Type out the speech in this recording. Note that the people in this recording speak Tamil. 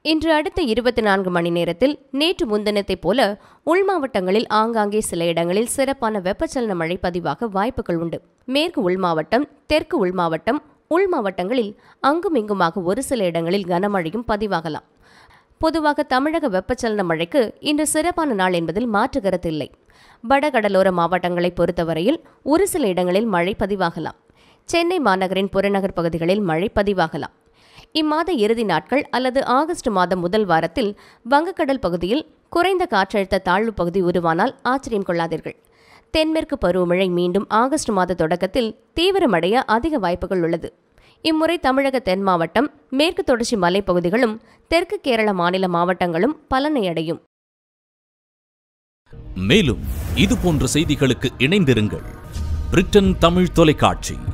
இன்று அடுத்த இருபத்தி நான்கு மணி நேரத்தில் நேற்று முன்தினத்தைப் போல உள் மாவட்டங்களில் ஆங்காங்கே சில இடங்களில் சிறப்பான வெப்பச்சலன மழை பதிவாக வாய்ப்புகள் உண்டு மேற்கு உள் மாவட்டம் தெற்கு உள் மாவட்டம் உள் மாவட்டங்களில் அங்கும் இங்குமாக ஒரு சில இடங்களில் கனமழையும் பதிவாகலாம் பொதுவாக தமிழக வெப்பச்சலன மழைக்கு இன்று சிறப்பான நாள் என்பதில் மாற்று கருத்து இல்லை வடகடலோர மாவட்டங்களை பொறுத்தவரையில் ஒரு சில இடங்களில் மழை பதிவாகலாம் சென்னை மாநகரின் புறநகர் பகுதிகளில் மழை பதிவாகலாம் இம்மாத இறுதி நாட்கள் அல்லது ஆகஸ்ட் மாதம் முதல் வாரத்தில் வங்கக்கடல் பகுதியில் குறைந்த காற்றழுத்த தாழ்வு பகுதி உருவானால் ஆச்சரியம் கொள்ளாதீர்கள் தென்மேற்கு பருவமழை மீண்டும் ஆகஸ்ட் மாத தொடக்கத்தில் தீவிரமடைய அதிக வாய்ப்புகள் உள்ளது இம்முறை தமிழக தென் மாவட்டம் மேற்கு தொடர்ச்சி மலைப்பகுதிகளும் தெற்கு கேரள மாநில மாவட்டங்களும் பலனை அடையும் மேலும் இது போன்ற செய்திகளுக்கு இணைந்திருங்கள் பிரிட்டன் தமிழ் தொலைக்காட்சி